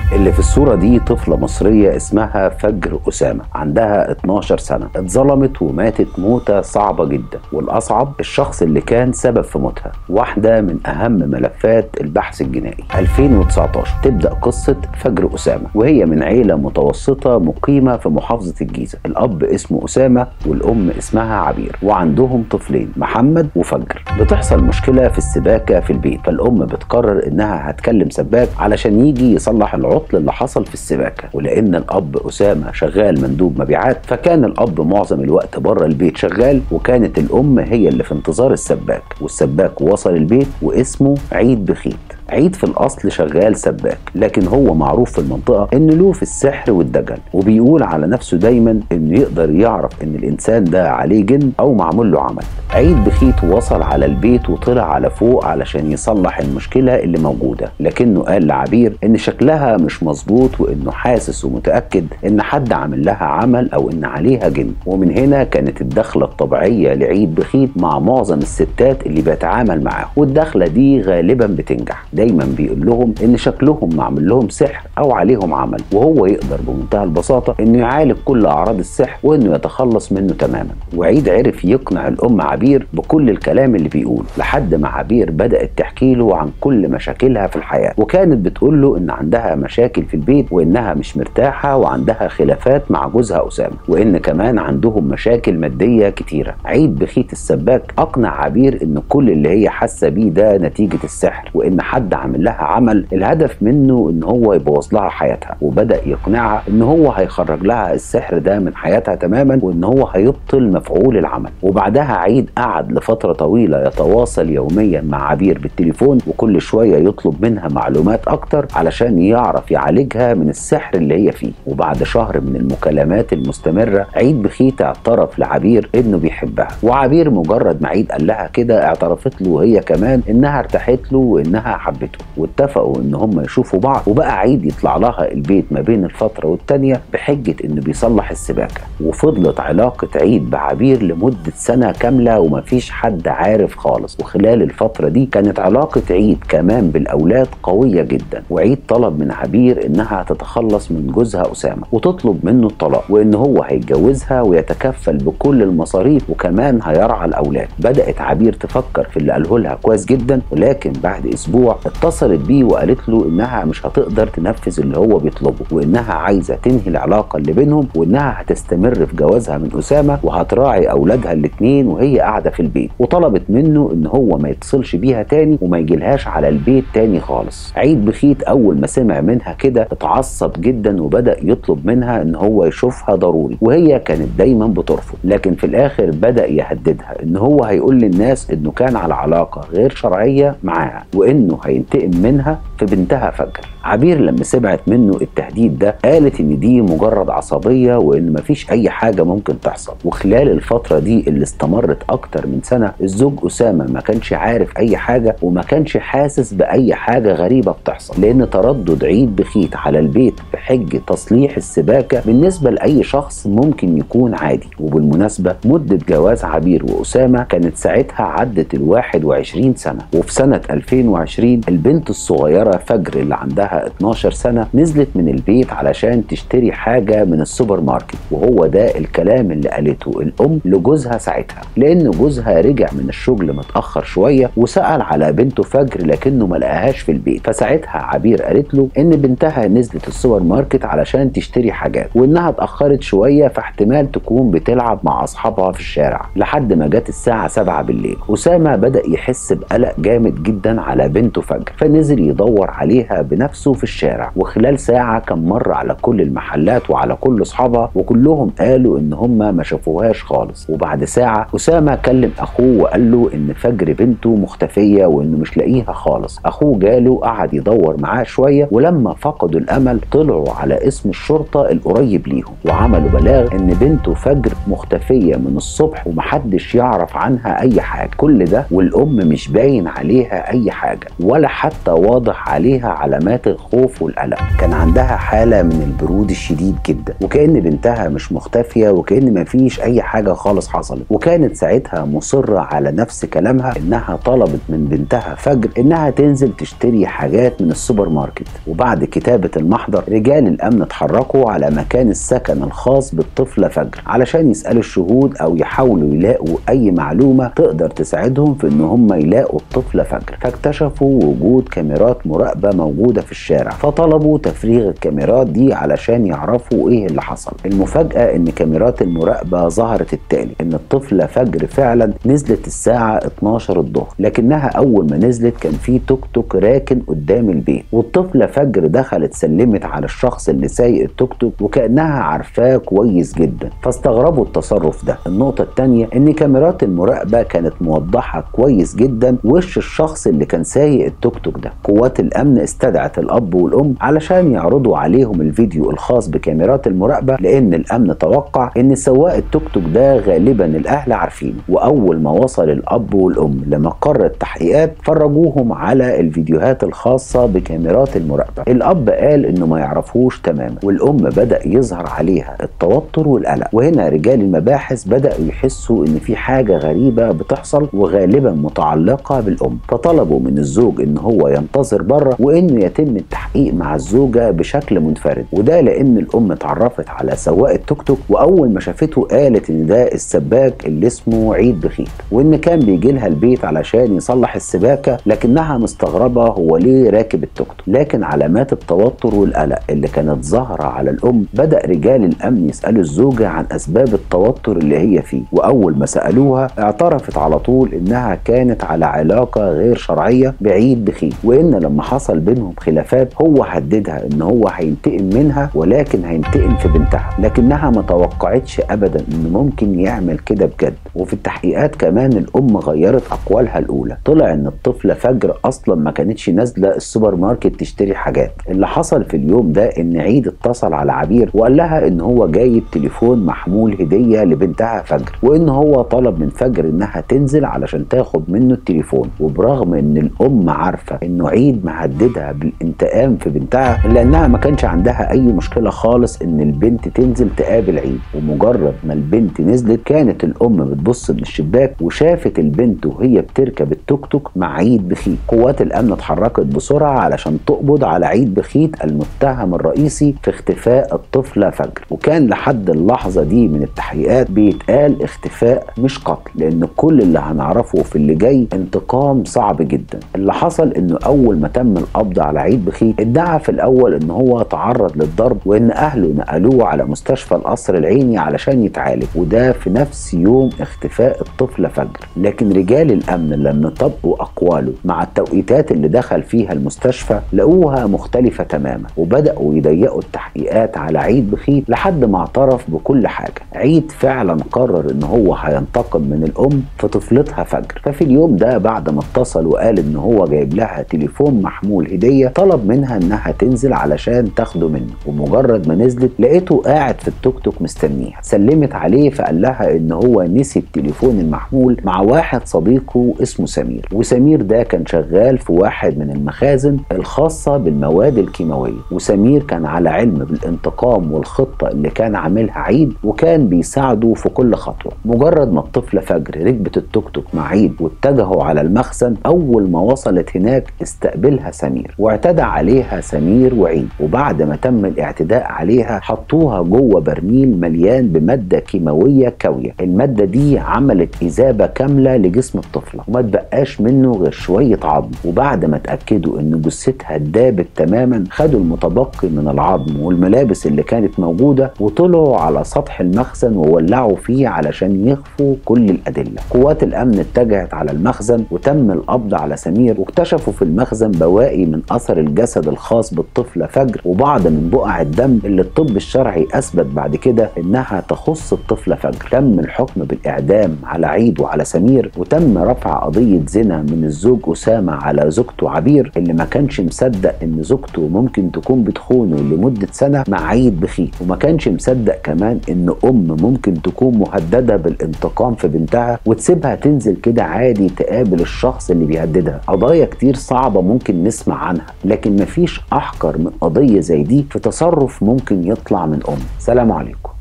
اللي في الصورة دي طفلة مصرية اسمها فجر أسامة عندها 12 سنة اتظلمت وماتت موتة صعبة جدا والأصعب الشخص اللي كان سبب في موتها واحدة من أهم ملفات البحث الجنائي 2019 تبدأ قصة فجر أسامة وهي من عيلة متوسطة مقيمة في محافظة الجيزة الأب اسمه أسامة والأم اسمها عبير وعندهم طفلين محمد وفجر بتحصل مشكلة في السباكة في البيت فالأم بتقرر إنها هتكلم سباك علشان يجي يصلح العطل اللي حصل في السباكة ولأن الأب أسامة شغال مندوب مبيعات فكان الأب معظم الوقت بره البيت شغال وكانت الأم هي اللي في انتظار السباك والسباك وصل البيت واسمه عيد بخيت عيد في الاصل شغال سباك لكن هو معروف في المنطقه انه له في السحر والدجل وبيقول على نفسه دايما انه يقدر يعرف ان الانسان ده عليه جن او معمول له عمل عيد بخيت وصل على البيت وطلع على فوق علشان يصلح المشكله اللي موجوده لكنه قال لعبير ان شكلها مش مظبوط وانه حاسس ومتاكد ان حد عامل لها عمل او ان عليها جن ومن هنا كانت الدخله الطبيعيه لعيد بخيت مع معظم الستات اللي بيتعامل معاهم والدخله دي غالبا بتنجح دايما بيقول لهم ان شكلهم معمول لهم سحر او عليهم عمل وهو يقدر بمنتهى البساطه انه يعالج كل اعراض السحر وانه يتخلص منه تماما وعيد عرف يقنع الام عبير بكل الكلام اللي بيقوله لحد ما عبير بدات تحكي له عن كل مشاكلها في الحياه وكانت بتقول له ان عندها مشاكل في البيت وانها مش مرتاحه وعندها خلافات مع جوزها اسامه وان كمان عندهم مشاكل ماديه كتيره عيد بخيت السباك اقنع عبير ان كل اللي هي حاسه بيه ده نتيجه السحر وان حد عامل لها عمل الهدف منه ان هو يبوظ لها حياتها وبدا يقنعها ان هو هيخرج لها السحر ده من حياتها تماما وان هو هيبطل مفعول العمل وبعدها عيد قعد لفتره طويله يتواصل يوميا مع عبير بالتليفون وكل شويه يطلب منها معلومات اكتر علشان يعرف يعالجها من السحر اللي هي فيه وبعد شهر من المكالمات المستمره عيد بخيت اعترف لعبير انه بيحبها وعبير مجرد ما عيد قال لها كده اعترفت له هي كمان انها ارتاحت له وانها حبته واتفقوا ان هم يشوفوا بعض وبقى عيد يطلع لها البيت ما بين الفتره والتانيه بحجه انه بيصلح السباكه وفضلت علاقه عيد بعبير لمده سنه كامله ومفيش حد عارف خالص وخلال الفتره دي كانت علاقه عيد كمان بالاولاد قويه جدا وعيد طلب من عبير انها تتخلص من جوزها اسامه وتطلب منه الطلاق وان هو هيتجوزها ويتكفل بكل المصاريف وكمان هيرعى الاولاد بدات عبير تفكر في اللي قاله لها كويس جدا ولكن بعد اسبوع اتصلت بيه وقالت له انها مش هتقدر تنفذ اللي هو بيطلبه وانها عايزه تنهي العلاقه اللي بينهم وانها هتستمر في جوازها من اسامه وهتراعي اولادها الاثنين وهي قاعده في البيت وطلبت منه ان هو ما يتصلش بيها تاني وما يجيلهاش على البيت تاني خالص عيد بخيت اول ما سمع منها كده اتعصب جدا وبدا يطلب منها ان هو يشوفها ضروري وهي كانت دايما بترفض لكن في الاخر بدا يهددها ان هو هيقول للناس انه كان على علاقه غير شرعيه معاها وانه هينتقم منها في بنتها فجر عبير لما سمعت منه التهديد ده قالت ان دي مجرد عصبيه وان مفيش اي حاجه ممكن تحصل وخلال الفتره دي اللي استمرت اكتر من سنه الزوج اسامه ما كانش عارف اي حاجه وما كانش حاسس باي حاجه غريبه بتحصل لان تردد عيد بخيت على البيت بحجه تصليح السباكه بالنسبه لاي شخص ممكن يكون عادي وبالمناسبه مده جواز عبير واسامه كانت ساعتها عدت ال 21 سنه وفي سنه 2020 البنت الصغيره فجر اللي عندها 12 سنه نزلت من البيت علشان تشتري حاجه من السوبر ماركت وهو ده الكلام اللي قالته الام لجوزها ساعتها لان جوزها رجع من الشغل متاخر شويه وسال على بنته فجر لكنه ما لقاهاش في البيت فساعتها عبير قالت له ان بنتها نزلت السوبر ماركت علشان تشتري حاجات وانها اتاخرت شويه فاحتمال تكون بتلعب مع اصحابها في الشارع لحد ما جت الساعه 7 بالليل اسامه بدا يحس بقلق جامد جدا على بنته فجر فنزل يدور عليها بنفسه في الشارع وخلال ساعه كان مر على كل المحلات وعلى كل اصحابها وكلهم قالوا ان هم ما شافوهاش خالص وبعد ساعه اسامه كلم اخوه وقال له ان فجر بنته مختفيه وانه مش لاقيها خالص اخوه جاله قعد يدور معاه شويه ولما فقدوا الامل طلعوا على اسم الشرطه القريب ليهم وعملوا بلاغ ان بنته فجر مختفيه من الصبح ومحدش يعرف عنها اي حاجه كل ده والام مش باين عليها اي حاجه ولا ولا حتى واضح عليها علامات الخوف والقلق كان عندها حالة من البرود الشديد جدا وكأن بنتها مش مختفية وكأن مفيش أي حاجة خالص حصلت وكانت ساعتها مصرة على نفس كلامها إنها طلبت من بنتها فجر إنها تنزل تشتري حاجات من السوبر ماركت وبعد كتابة المحضر رجال الأمن اتحركوا على مكان السكن الخاص بالطفلة فجر علشان يسألوا الشهود أو يحاولوا يلاقوا أي معلومة تقدر تساعدهم في إن هم يلاقوا الطفلة فجر فاكتشفوا وجود كاميرات مراقبة موجودة في الشارع فطلبوا تفريغ الكاميرات دي علشان يعرفوا إيه اللي حصل المفاجأة إن كاميرات المراقبة ظهرت التالي إن الطفلة فجر فعلا نزلت الساعة 12 الظهر لكنها أول ما نزلت كان في توك توك راكن قدام البيت والطفلة فجر دخلت سلمت على الشخص اللي سايق التوك توك وكأنها عارفاه كويس جدا فاستغربوا التصرف ده النقطة التانية إن كاميرات المراقبة كانت موضحة كويس جدا وش الشخص اللي كان سايق التوك توك ده قوات الأمن استدعت الأب والأم علشان يعرضوا عليهم الفيديو الخاص بكاميرات المراقبة لأن الأمن توقع إن سواق التوك توك ده غالبا الأهل عارفينه وأول ما وصل الأب والأم لمقر التحقيقات فرجوهم على الفيديوهات الخاصة بكاميرات المراقبة الأب قال إنه ما يعرفوش تماما والأم بدأ يظهر عليها التوتر والقلق وهنا رجال المباحث بدأوا يحسوا إن في حاجة غريبة بتحصل وغالبا متعلقة بالأم فطلبوا من الزوج إن هو ينتظر بره وإنه يتم التحقيق مع الزوجة بشكل منفرد وده لأن الأم اتعرفت على سواق التوك توك وأول ما شافته قالت إن ده السباك اللي اسمه عيد بخيت وإن كان بيجي لها البيت علشان يصلح السباكة لكنها مستغربة هو ليه راكب التوك توك لكن علامات التوتر والقلق اللي كانت ظاهرة على الأم بدأ رجال الأمن يسألوا الزوجة عن أسباب التوتر اللي هي فيه وأول ما سألوها اعترفت على طول إنها كانت على علاقة غير شرعية بعيد بخيت وإن لما حصل بينهم خلافات هو هددها إن هو هينتقم منها ولكن هينتقم في بنتها لكنها ما توقعتش أبدا إنه ممكن يعمل كده بجد وفي التحقيقات كمان الأم غيرت أقوالها الأولى طلع إن الطفلة فجر أصلا ما كانتش نازلة السوبر ماركت تشتري حاجات اللي حصل في اليوم ده إن عيد اتصل على عبير وقال لها إن هو جايب تليفون محمول هدية لبنتها فجر وإن هو طلب من فجر إنها تنزل علشان تاخد منه التليفون وبرغم إن الأم عارفة إنه عيد مهددها بالانتقام في بنتها إلا إنها ما كانش عندها أي مشكلة خالص إن البنت تنزل تقابل عيد ومجرد ما البنت نزلت كانت الأم بتبص من الشباك وشافت البنت وهي بتركب التوك توك مع عيد بخيت قوات الأمن اتحركت بسرعة علشان تقبض على عيد بخيت المتهم الرئيسي في اختفاء الطفلة فجر وكان لحد اللحظة دي من التحقيقات بيتقال اختفاء مش قتل لأن كل اللي هنعرفه في اللي جاي انتقام صعب جدا اللي حصل انه اول ما تم القبض على عيد بخيت ادعى في الاول ان هو تعرض للضرب وان اهله نقلوه على مستشفى القصر العيني علشان يتعالج وده في نفس يوم اختفاء الطفلة فجر لكن رجال الامن لما طبقوا اقواله مع التوقيتات اللي دخل فيها المستشفى لقوها مختلفة تماما وبدأوا يضيقوا التحقيقات على عيد بخيت لحد ما اعترف بكل حاجة عيد فعلا قرر ان هو هينتقم من الام في طفلتها فجر ففي اليوم ده بعد ما اتصل وقال ان هو جايب لها تليفون محمول هدية طلب منها انها تنزل علشان تاخده منه ومجرد ما نزلت لقيته قاعد في التوك توك مستنيها سلمت عليه فقال لها ان هو نسي التليفون المحمول مع واحد صديقه اسمه سمير وسمير ده كان شغال في واحد من المخازن الخاصة بالمواد الكيماوية وسمير كان على علم بالانتقام والخطة اللي كان عاملها عيد وكان بيساعده في كل خطوة مجرد ما الطفلة فجر ركبت التوك توك مع عيد واتجهوا على المخزن أول ما وصلت هناك استقبلها سمير واعتدى عليها سمير وعيد وبعد ما تم الاعتداء عليها حطوها جوه برميل مليان بمادة كيماوية كاوية المادة دي عملت إذابة كاملة لجسم الطفلة وما تبقاش منه غير شوية عظم وبعد ما اتأكدوا إن جثتها دابت تماما خدوا المتبقي من العظم والملابس اللي كانت موجودة وطلعوا على سطح المخزن وولعوا فيه علشان يخفوا كل الأدلة قوات الأمن اتجهت على المخزن وتم القبض على سمير واكتشفوا في المخزن بواقي من أثر الجسد الخاص بالطفلة فجر وبعض من بقع الدم اللي الطب الشرعي أثبت بعد كده إنها تخص الطفلة فجر تم الحكم بالإعدام على عيد وعلى سمير وتم رفع قضية زنا من الزوج أسامة على زوجته عبير اللي ما كانش مصدق إن زوجته ممكن تكون بتخونه لمدة سنة مع عيد بخيت وما كانش مصدق كمان إن أم ممكن تكون مهددة بالانتقام في بنتها وتسيبها تنزل كده عادي تقابل الشخص اللي بيهددها قضايا كتير صعبة ممكن نسمع عنها لكن مفيش أحقر من قضية زي دي في تصرف ممكن يطلع من أم سلام عليكم